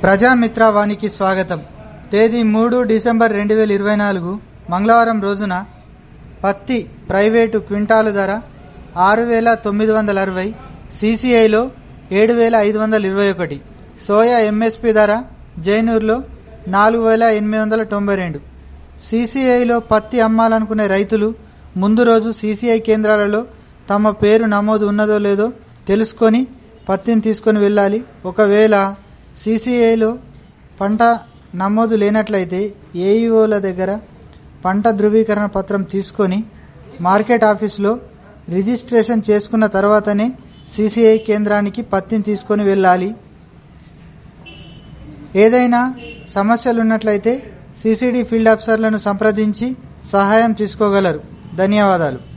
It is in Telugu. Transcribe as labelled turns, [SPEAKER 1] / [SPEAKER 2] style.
[SPEAKER 1] ప్రజామిత్ర వానికి స్వాగతం తేదీ మూడు డిసెంబర్ రెండు వేల ఇరవై నాలుగు మంగళవారం రోజున పత్తి ప్రైవేటు క్వింటాలు ధర ఆరు వేల తొమ్మిది వందల అరవై సీసీఐలో ఏడు వేల ఐదు వందల ఇరవై ఒకటి సోయా ఎంఎస్పి ధర జైనూరులో నాలుగు వేల ఎనిమిది వందల తొంభై రెండు సీసీఐలో పత్తి అమ్మాలనుకునే రైతులు ముందు రోజు సీసీఐ కేంద్రాలలో తమ పేరు నమోదు ఉన్నదో లేదో తెలుసుకొని పత్తిని తీసుకొని వెళ్ళాలి ఒకవేళ సీసీఐలో పంట నమోదు లేనట్లయితే ఏఈఓల దగ్గర పంట ధృవీకరణ పత్రం తీసుకొని మార్కెట్ ఆఫీసులో రిజిస్ట్రేషన్ చేసుకున్న తర్వాతనే సీసీఐ కేంద్రానికి పత్తిని తీసుకొని వెళ్ళాలి ఏదైనా సమస్యలు ఉన్నట్లయితే సిసిడి ఫీల్డ్ ఆఫీసర్లను సంప్రదించి సహాయం తీసుకోగలరు ధన్యవాదాలు